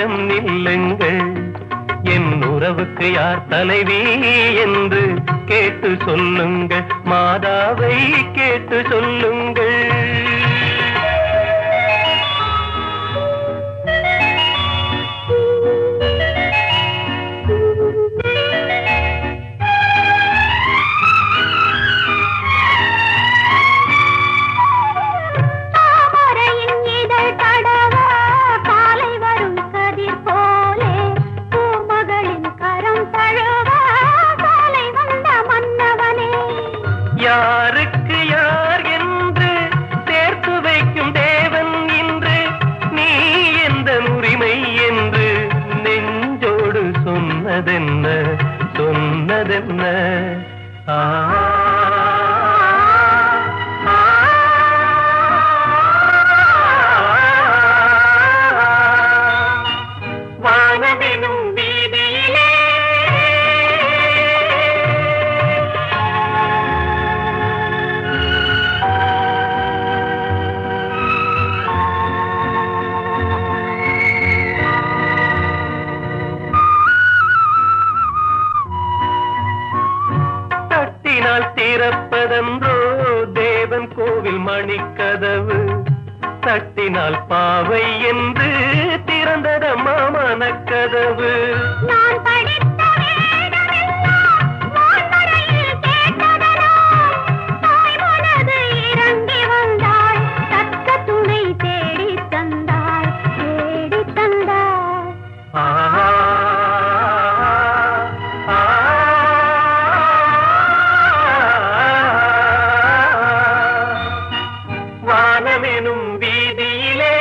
கொஞ்சம் நில்லுங்கள் என் உறவுக்கு யார் தலைவி என்று கேட்டு சொல்லுங்கள் மாதாவை கேட்டு சொல்லுங்கள் தாமரையின் இதழ் தடவ காலை வரும் கதிர் போலே பூமகளின் கரம் தழுவ காலை வந்த மன்னவனே யாருக்கு யார் என்று சேர்த்து வைக்கும் தேவன் இன்று நீ எந்த உரிமை என்று நெஞ்சோடு சொன்னதென்ன சொன்னதென்ன ஆ ஆ, வானமெனும் வீதியிலே தட்டினால் திறப்பதென்றோ தேவன் கோவில் மணிக்கதவு தட்டினால் பாவை என்று திறந்ததம்மா மனக்கதவு நான் படித்த வேதமெல்லாம் வான்மழையில் கேட்டதெல்லாம் தாய் மனது இறங்கி வந்தாள் தக்க துணை தேடித் தந்தாள் தேடித் தந்தாள் ஆ, ஆ, வானமெனும் வீதியிலே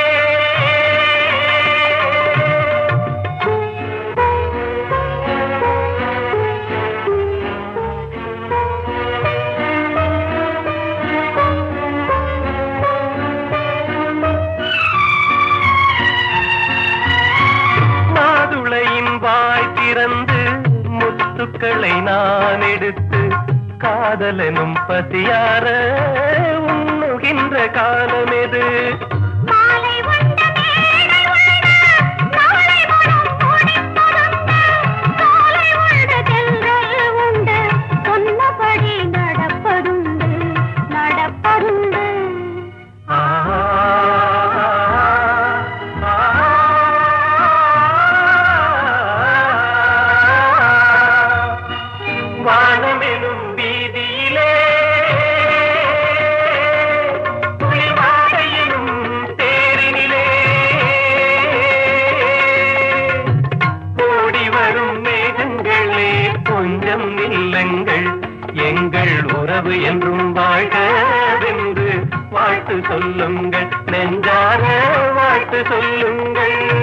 மாதுளையின் வாய் திறந்து முத்துக்களை நான் எடுத்து காதலனும் பசியார உண்ணுகின்ற காலமெது மாலை வந்த மேடை உள்ள நாளை வரும் கொடித்தொடர்ந்த காலை உள்ள தென்றல் உண்டு சொன்னபடி நடப்பதுண்டு நடப்பதுண்டு ஆ, ஆ, வானமெனும் வீதியிலே குளிர்வாடையிலும் தேரினிலே ஓடி வரும் மேகங்களே கொஞ்சம் நில்லுங்கள் எங்கள் உறவு என்றும் வாழ்கவென்று வாழ்த்து சொல்லுங்கள் நெஞ்சார வாழ்த்து சொல்லுங்கள்